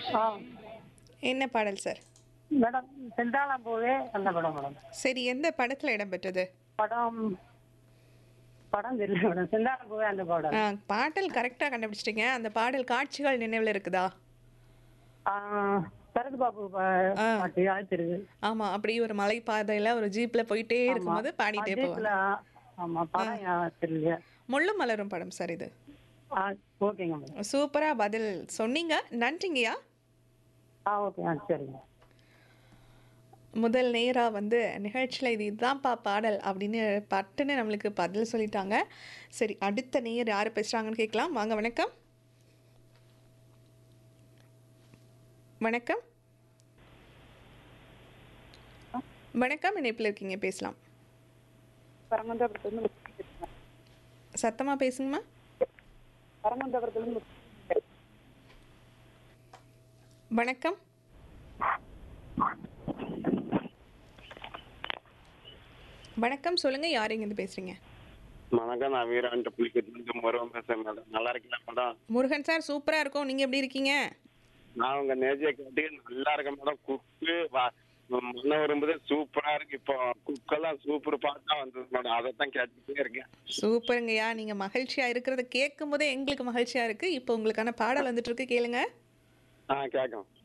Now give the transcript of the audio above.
ஆ என்ன பாடல் sir madam செந்தாளம் பூவே அந்த படம் மேடம் சரி எந்த படத்தில் இடம்பெற்றது படம் படம் தெரியல மேடம் செந்தாளம் பூவே அந்த படம் ஆ, பாடல் கரெக்டாக கண்டுபிடிச்சிட்டீங்க அந்த பாடல் காட்சிகள் நினைவில் இருக்குதா ஆ, சரத் பாபு பா- ஆ. பாட்டு அது தெரியுது ஆமாம் அப்படி ஒரு மலைப்பாதையில் ஒரு ஜீப்பில் போயிட்டே இருக்கும்போது பாடிட்டே போவாங்க அஜித்ல, ஆமா படம் யா- தெரியல முள்ளும் மலரும் படம் சார் இது ஆ ஓகேங்க மேடம் சூப்பராக பதில் சொன்னீங்க நன்றிங்கய்யா ஆ ஓகே ஆ சரிங்க முதல் நேராக வந்து நிகழ்ச்சியில் இது இதுதான்ப்பா பாடல் அப்படின்னு பட்டுன்னு நம்மளுக்கு பதில் சொல்லிட்டாங்க சரி அடுத்த நேர் யார் பேசுகிறாங்கன்னு கேட்கலாம் வாங்க வணக்கம் வணக்கம் வணக்கம் இணைப்பில் இருக்கீங்க பேசலாம் பரமந்தபுரத்துலேருந்து சத்தமாக பேசுங்கம்மா பரமந்தபுரத்துலேருந்து வணக்கம் வணக்கம் சொல்லுங்கள் யார் இங்கேருந்து பேசுகிறீங்க வணக்கம் நான் வீராண்ட புலிக்கத்துலேருந்து முருகன் பேசுறேன் மேடம் நல்லா இருக்கீங்களா மேடம் முருகன் சார் சூப்பராக இருக்கும் நீங்கள் எப்படி இருக்கீங்க நான் உங்க நேஜியை கேட்டு நல்லா இருக்கேன் மேடம் குக்கு மண்ண வரும்போது சூப்பரா இருக்கு இப்போ குக்கெல்லாம் சூப்பர் பாட்டா வந்தது மேடம் அதை தான் கேட்டுட்டே இருக்கேன் சூப்பருங்கய்யா நீங்கள் மகிழ்ச்சியாக இருக்கிறத கேட்கும் போதே எங்களுக்கு மகிழ்ச்சியாக இருக்குது இப்போ உங்களுக்கான பாடல் வந்துட்டு இருக்கு கேளுங்க ஆ கேட்கும்